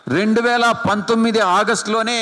రెండు వేల పంతొమ్మిది ఆగస్టులోనే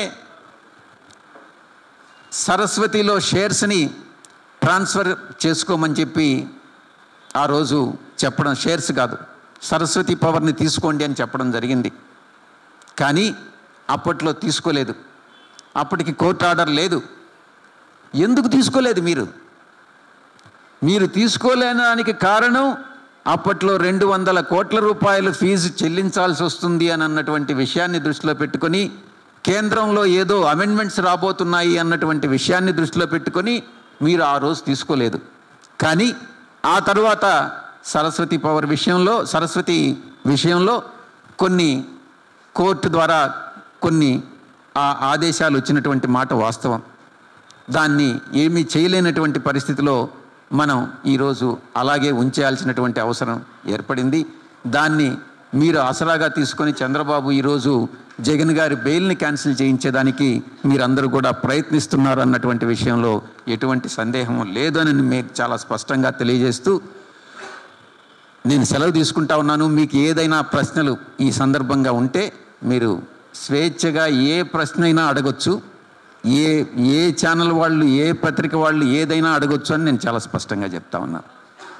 సరస్వతిలో షేర్స్ని ట్రాన్స్ఫర్ చేసుకోమని చెప్పి ఆ రోజు చెప్పడం షేర్స్ కాదు సరస్వతి పవర్ని తీసుకోండి అని చెప్పడం జరిగింది కానీ అప్పట్లో తీసుకోలేదు అప్పటికి కోర్టు ఆర్డర్ లేదు ఎందుకు తీసుకోలేదు మీరు మీరు తీసుకోలేనానికి కారణం అప్పట్లో రెండు వందల కోట్ల రూపాయలు ఫీజు చెల్లించాల్సి వస్తుంది అని అన్నటువంటి విషయాన్ని దృష్టిలో పెట్టుకొని కేంద్రంలో ఏదో అమెండ్మెంట్స్ రాబోతున్నాయి అన్నటువంటి విషయాన్ని దృష్టిలో పెట్టుకొని మీరు ఆ రోజు తీసుకోలేదు కానీ ఆ తర్వాత సరస్వతి పవర్ విషయంలో సరస్వతి విషయంలో కొన్ని కోర్టు ద్వారా కొన్ని ఆ ఆదేశాలు వచ్చినటువంటి మాట వాస్తవం దాన్ని ఏమీ చేయలేనటువంటి పరిస్థితిలో మనం ఈరోజు అలాగే ఉంచేయాల్సినటువంటి అవసరం ఏర్పడింది దాన్ని మీరు ఆసరాగా తీసుకొని చంద్రబాబు ఈరోజు జగన్ గారి బెయిల్ని క్యాన్సిల్ చేయించేదానికి మీరందరూ కూడా ప్రయత్నిస్తున్నారు అన్నటువంటి విషయంలో ఎటువంటి సందేహం లేదని మీకు చాలా స్పష్టంగా తెలియజేస్తూ నేను సెలవు తీసుకుంటా ఉన్నాను మీకు ఏదైనా ప్రశ్నలు ఈ సందర్భంగా ఉంటే మీరు స్వేచ్ఛగా ఏ ప్రశ్న అయినా అడగొచ్చు ఏ ఏ ఛానల్ వాళ్ళు ఏ పత్రిక వాళ్ళు ఏదైనా అడగొచ్చు అని నేను చాలా స్పష్టంగా చెప్తా ఉన్నాను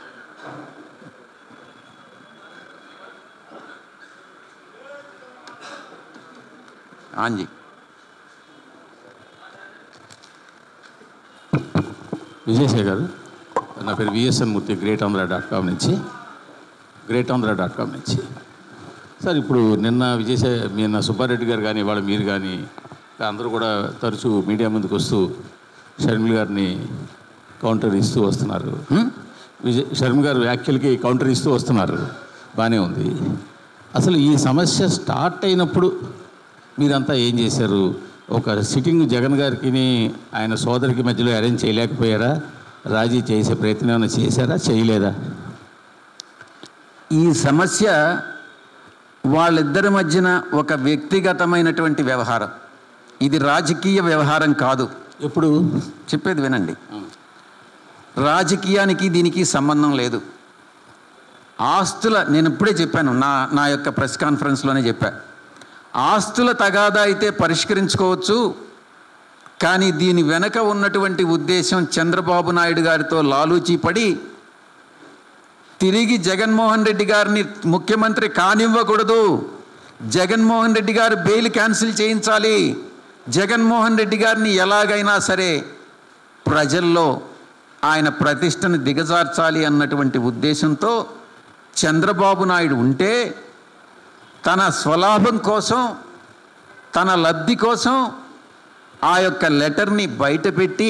ఆంజీ విజయసాయి గారు నా పేరు VSN Murthy great Andhra dot com నుంచి గ్రేట్ ఆంధ్ర డాట్ కామ్ నుంచి సార్ ఇప్పుడు నిన్న విజయసాయి నిన్న సుబ్బారెడ్డి గారు కానీ ఇవాళ మీరు కానీ అందరూ కూడా తరచూ మీడియా ముందుకు వస్తూ షర్మిల్ గారిని కౌంటర్ ఇస్తూ వస్తున్నారు హ్మ్? విజయ్ షర్మిల్ గారు వ్యాఖ్యలకి కౌంటర్ ఇస్తూ వస్తున్నారు బాగానే ఉంది అసలు ఈ సమస్య స్టార్ట్ అయినప్పుడు మీరంతా ఏం చేశారు ఒక సిట్టింగ్ జగన్ గారికి ఆయన సోదరికి మధ్యలో అరేంజ్ చేయలేకపోయారా రాజీ చేసే ప్రయత్నం ఏమైనా చేశారా చేయలేదా ఈ సమస్య వాళ్ళిద్దరి మధ్యన ఒక వ్యక్తిగతమైనటువంటి వ్యవహారం ఇది రాజకీయ వ్యవహారం కాదు ఎప్పుడు చెప్పేది వినండి రాజకీయానికి దీనికి సంబంధం లేదు ఆస్తుల నేను ఇప్పుడే చెప్పాను నా నా యొక్క ప్రెస్ కాన్ఫరెన్స్లోనే చెప్పా ఆస్తుల తగాదా అయితే పరిష్కరించుకోవచ్చు కానీ దీని వెనక ఉన్నటువంటి ఉద్దేశం చంద్రబాబు నాయుడు గారితో లాలూచీ పడి తిరిగి జగన్మోహన్ రెడ్డి గారిని ముఖ్యమంత్రి కానివ్వకూడదు జగన్మోహన్ రెడ్డి గారు బెయిల్ క్యాన్సిల్ చేయించాలి జగన్మోహన్ రెడ్డి గారిని ఎలాగైనా సరే ప్రజల్లో ఆయన ప్రతిష్టను దిగజార్చాలి అన్నటువంటి ఉద్దేశంతో చంద్రబాబు నాయుడు ఉంటే తన స్వలాభం కోసం తన లబ్ధి కోసం ఆ యొక్క లెటర్ని బయటపెట్టి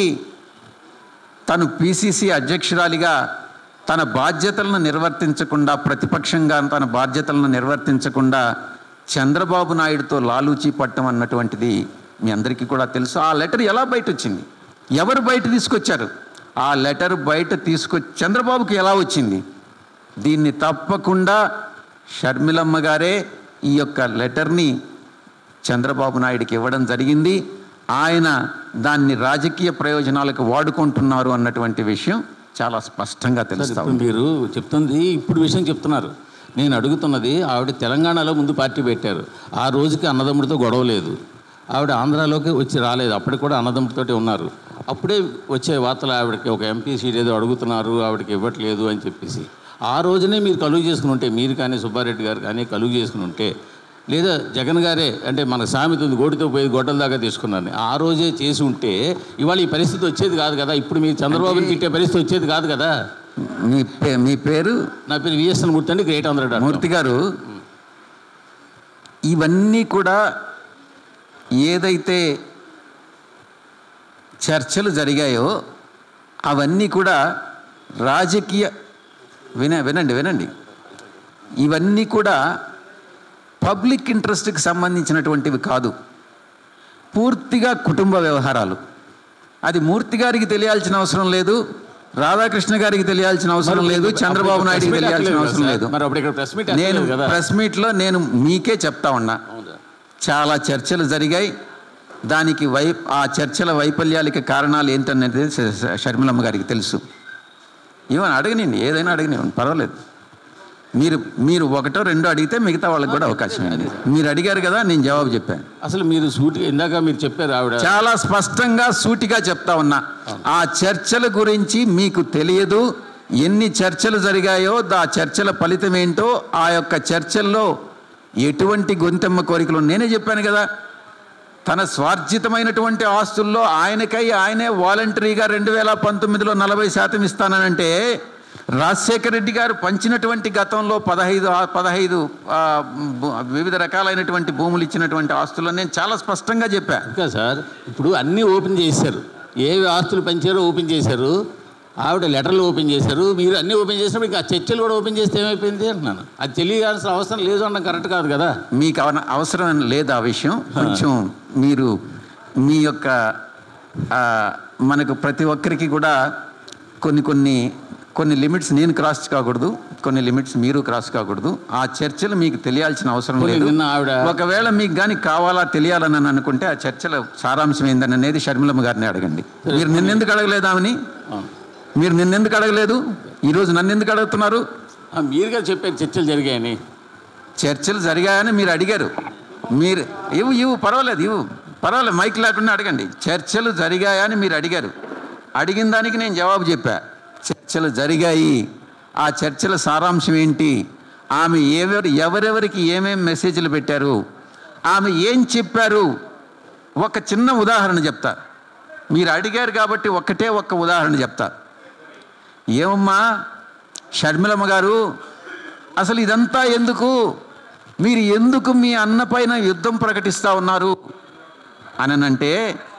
తను పిసిసి అధ్యక్షురాలిగా తన బాధ్యతలను నిర్వర్తించకుండా ప్రతిపక్షంగా తన బాధ్యతలను నిర్వర్తించకుండా చంద్రబాబు నాయుడుతో లాలూచీ పట్టం అన్నటువంటిది మీ అందరికీ కూడా తెలుసు ఆ లెటర్ ఎలా బయట వచ్చింది ఎవరు బయట తీసుకొచ్చారు ఆ లెటర్ బయట తీసుకొ చంద్రబాబుకి ఎలా వచ్చింది దీన్ని తప్పకుండా షర్మిలమ్మ గారే ఈ యొక్క లెటర్ని చంద్రబాబు నాయుడికి ఇవ్వడం జరిగింది ఆయన దాన్ని రాజకీయ ప్రయోజనాలకు వాడుకుంటున్నారు అన్నటువంటి విషయం చాలా స్పష్టంగా సార్, తెలుస్తా ఇప్పుడు ఉంది మీరు చెప్తుంది ఇప్పుడు విషయం చెప్తున్నారు నేను అడుగుతున్నది ఆవిడ తెలంగాణలో ముందు పార్టీ పెట్టారు ఆ రోజుకి అన్నదమ్ముడితో గొడవ లేదు ఆవిడ ఆంధ్రాలోకి వచ్చి రాలేదు అప్పటికి కూడా అన్నదమ్ముడితోటే ఉన్నారు అప్పుడే వచ్చే వార్తలు ఆవిడకి ఒక ఎంపీ సీట్ ఏదో అడుగుతున్నారు ఆవిడకి ఇవ్వట్లేదు అని చెప్పేసి ఆ రోజునే మీరు కలుగు చేసుకుని ఉంటే మీరు కానీ సుబ్బారెడ్డి గారు కానీ కలుగు చేసుకుని ఉంటే లేదా జగన్ గారే అంటే మన సామెత ఉంది గోటితో పోయి గొడ్డల దాకా తీసుకున్నాను ఆ రోజే చేసి ఉంటే ఇవాళ ఈ పరిస్థితి వచ్చేది కాదు కదా ఇప్పుడు మీరు చంద్రబాబుని తిట్టే పరిస్థితి వచ్చేది కాదు కదా మీ పే- మీ పేరు నా పేరు విఎస్ఎన్ మూర్తి అండి great Andhra dot com. Murthy గారు ఇవన్నీ కూడా ఏదైతే చర్చలు జరిగాయో అవన్నీ కూడా రాజకీయ విన వినండి వినండి ఇవన్నీ కూడా పబ్లిక్ ఇంట్రెస్ట్కి సంబంధించినటువంటివి కాదు పూర్తిగా కుటుంబ వ్యవహారాలు అది మూర్తి గారికి తెలియాల్సిన అవసరం లేదు రాధాకృష్ణ గారికి తెలియాల్సిన అవసరం లేదు చంద్రబాబు నాయుడుకి ప్రెస్ మీట్ తెలియాల్సిన అక్కర్లేదు అవసరం కదా లేదు సార్? మరి అప్పుడు ఇక్కడ ప్రెస్ మీట్ నేను అక్కర్లేదు కదా ప్రెస్ మీట్లో నేను మీకే చెప్తా ఉన్నా అవునా? చాలా చర్చలు జరిగాయి దానికి వై ఆ చర్చల వైఫల్యాలకి కారణాలు ఏంటనేది శ- శ- షర్మిలమ్మ గారికి తెలుసు ఏమని అడగనండి ఏదైనా అడగనివ్వండి పర్వాలేదు మీరు మీరు ఒకటో రెండో అడిగితే మిగతా వాళ్ళకి కూడా అవకాశం ఉంది మీరు అడిగారు కదా నేను జవాబు చెప్పాను అసలు మీరు సూటి ఇందాక మీరు చెప్పారు ఆవిడ చాలా స్పష్టంగా సూటిగా చెప్తా ఉన్నా ఆ చర్చల గురించి మీకు తెలియదు ఎన్ని చర్చలు జరిగాయో ఆ చర్చల ఫలితం ఏంటో ఆ యొక్క చర్చల్లో ఎటువంటి గొంతెమ్మ కోరికలు నేనే చెప్పాను కదా తన స్వార్జితమైనటువంటి ఆస్తుల్లో ఆయనకై ఆయనే వాలంటరీగా రెండు వేల పంతొమ్మిదిలో నలభై శాతం ఇస్తానంటే రాజశేఖర రెడ్డి గారు పంచినటువంటి గతంలో పదహైదు ఆ- పదహైదు ఆ, భూ- వివిధ రకాలైనటువంటి భూములు ఇచ్చినటువంటి ఆస్తుల్లో నేను చాలా స్పష్టంగా చెప్పా ఇంకా సార్ ఇప్పుడు అన్నీ ఓపెన్ చేశారు ఏ ఆస్తులు పెంచారో ఓపెన్ చేశారు ఆవిడ లెటర్లు ఓపెన్ చేశారు మీరు అన్నీ ఓపెన్ చేసినప్పుడు ఇంకా ఆ చర్చలు కూడా ఓపెన్ చేస్తే ఏమైపోయింది అంటున్నాను అది తెలియాల్సిన అవసరం లేదు అనడం కరెక్ట్ కాదు కదా మీకు అవన అవసరం లేదు ఆ విషయం కొంచెం మీరు మీ యొక్క ఆ, మనకు ప్రతి ఒక్కరికి కూడా కొన్ని కొన్ని కొన్ని లిమిట్స్ నేను క్రాస్ కాకూడదు కొన్ని లిమిట్స్ మీరు క్రాస్ కాకూడదు ఆ చర్చలు మీకు తెలియాల్సిన అవసరం కొన్ని లేదు నిన్న ఆవిడ ఒకవేళ మీకు కానీ కావాలా తెలియాలని అని అనుకుంటే ఆ చర్చల సారాంశం ఏందని అనేది షర్మిలమ్మ గారిని అడగండి మీరు నిన్నెందుకు అడగలేదు ఆమెని ఆ. మీరు నిన్నెందుకు అడగలేదు ఈరోజు నన్ను ఎందుకు అడుగుతున్నారు ఆ, మీరుగా చెప్పారు చర్చలు జరిగాయని చర్చలు జరిగాయని మీరు అడిగారు మీరు ఇవ్వు ఇవ్వు పర్వాలేదు ఇవ్వు పర్వాలేదు మైక్ లేకుండా అడగండి చర్చలు జరిగాయని మీరు అడిగారు అడిగిన దానికి నేను జవాబు చెప్పా చర్చలు జరిగాయి ఆ చర్చల సారాంశం ఏంటి ఆమె ఎవరు ఎవరెవరికి ఏమేం మెసేజ్లు పెట్టారు ఆమె ఏం చెప్పారు ఒక చిన్న ఉదాహరణ చెప్తా మీరు అడిగారు కాబట్టి ఒక్కటే ఒక్క ఉదాహరణ చెప్తా ఏమమ్మా షర్మిలమ్మ గారు అసలు ఇదంతా ఎందుకు మీరు ఎందుకు మీ అన్న పైన యుద్ధం ప్రకటిస్తూ ఉన్నారు అననంటే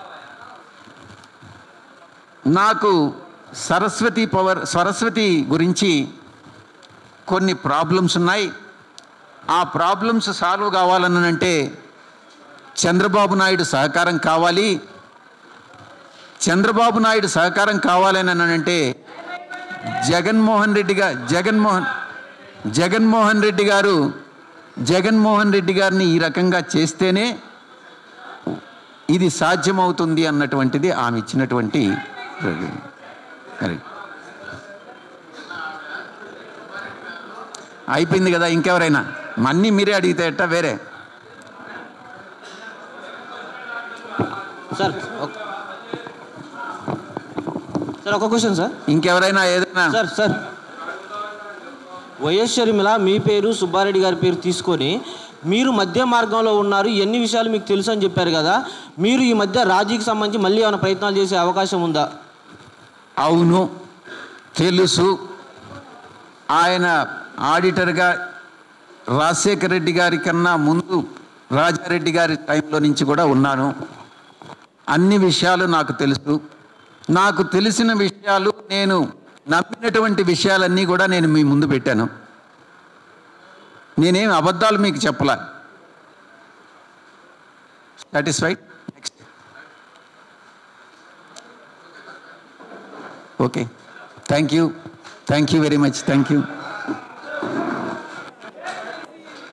నాకు సరస్వతి పవర్ సరస్వతి గురించి కొన్ని ప్రాబ్లమ్స్ ఉన్నాయి ఆ ప్రాబ్లమ్స్ సాల్వ్ కావాలనంటే చంద్రబాబు నాయుడు సహకారం కావాలి చంద్రబాబు నాయుడు సహకారం కావాలని అంటే జగన్మోహన్ రెడ్డి గా జగన్మోహన్ జగన్మోహన్ రెడ్డి గారు జగన్మోహన్ రెడ్డి గారిని ఈ రకంగా చేస్తేనే ఇది సాధ్యమవుతుంది అన్నటువంటిది ఆమె ఇచ్చినటువంటి మరి అయిపోయింది కదా ఇంకెవరైనా అన్నీ మీరే అడిగితే ఎట్టా వేరే సార్ ఒక- సార్ ఒక క్వశ్చన్ సార్ ఇంకెవరైనా ఏదైనా సార్ సార్ వైఎస్ షర్మిల మీ పేరు సుబ్బారెడ్డి గారి పేరు తీసుకొని మీరు మధ్య మార్గంలో ఉన్నారు ఎన్ని విషయాలు మీకు తెలుసు అని చెప్పారు కదా మీరు ఈ మధ్య రాజీకి సంబంధించి మళ్ళీ ఏమైనా ప్రయత్నాలు చేసే అవకాశం ఉందా అవును తెలుసు ఆయన ఆడిటర్గా రాజశేఖర రెడ్డి గారి కన్నా ముందు రాజారెడ్డి గారి టైంలో నుంచి కూడా ఉన్నాను అన్ని విషయాలు నాకు తెలుసు నాకు తెలిసిన విషయాలు నేను నమ్మినటువంటి విషయాలన్నీ కూడా నేను మీ ముందు పెట్టాను నేనేం అబద్ధాలు మీకు చెప్పలా satisfied next okay thank you thank you very much thank you